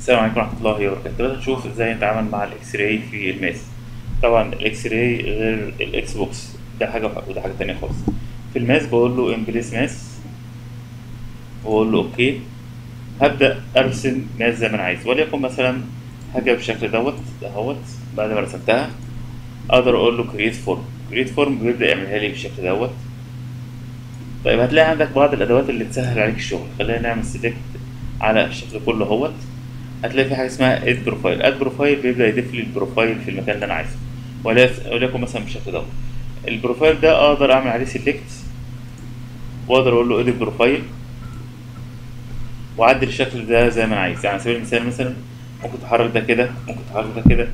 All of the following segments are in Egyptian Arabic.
السلام عليكم ورحمة الله وبركاته دلوقتي هنشوف ازاي نتعامل مع الاكس راي في الماس طبعا الاكس راي غير الاكس بوكس ده حاجة وده حاجة تانية خالص في الماس بقول له امبليس ماس واقول له اوكي هبدأ ارسم ماس زي ما انا عايز وليكن مثلا حاجة بالشكل دوت اهوت بعد ما رسمتها اقدر اقول له كريت فورم كريت فورم بيبدأ يعملها لي بالشكل دوت طيب هتلاقي عندك بعض الادوات اللي تسهل عليك الشغل خلينا نعمل سيلكت على الشكل كله اهوت هتلاقي في حاجه اسمها اد بروفايل اد بروفايل بيبدا يضيف لي البروفايل في المكان اللي انا عايزه وليكن مثلا بالشكل دوت البروفايل ده اقدر اعمل عليه سيلكت واقدر اقول له اديت بروفايل واعدل الشكل ده زي ما انا عايز يعني على سبيل المثال مثلا ممكن تحرك ده كده ممكن تحرك ده كده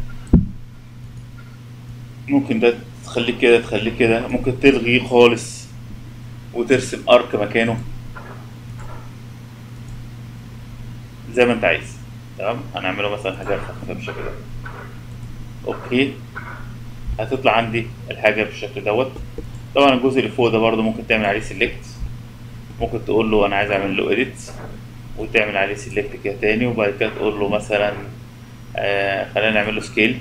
ممكن ده تخليه كده تخليه كده ممكن تلغيه خالص وترسم ارك مكانه زي ما انت عايز تمام هنعمله مثلا حاجه خفيفه بالشكل ده اوكي هتطلع عندي الحاجه بالشكل دوت طبعا الجزء اللي فوق ده برضو ممكن تعمل عليه سيلكت ممكن تقول له انا عايز اعمل له اديت وتعمل عليه سيلكت كده تاني وبعد كده تقول له مثلا آه خلينا نعمل له سكيل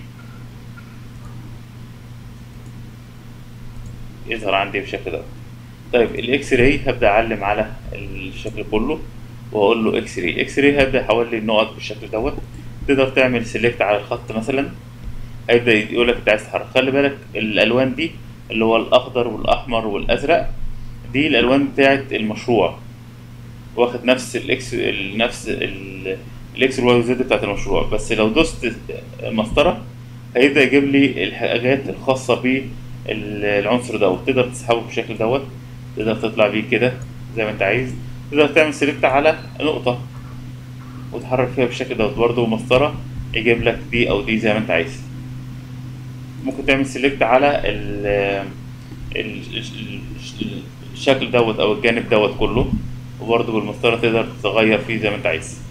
يظهر عندي بالشكل ده طيب الاكس راي هبدا اعلم على الشكل كله واقول له اكس راي اكس راي هيبدا يحول لي النقط بالشكل دوت تقدر تعمل سيلكت على الخط مثلا هيبدا يقول لك انت عايز تحرك خلي بالك الالوان دي اللي هو الاخضر والاحمر والازرق دي الالوان بتاعه المشروع واخد نفس الاكس نفس الاكس والواي والزد بتاعه المشروع بس لو دوست مسطره هيبدا يجيب لي الحاجات الخاصه بالعنصر دوت تقدر تسحبه بالشكل دوت تقدر تطلع بيه كده زي ما انت عايز تقدر تعمل سيلكت على نقطة وتحرك فيها بالشكل دوت برضه مسطرة يجيب لك دي أو دي زي ما أنت عايز ممكن تعمل سيلكت على ال الشكل دوت أو الجانب دوت كله وبرضه بالمسطرة تقدر تغير فيه زي ما أنت عايز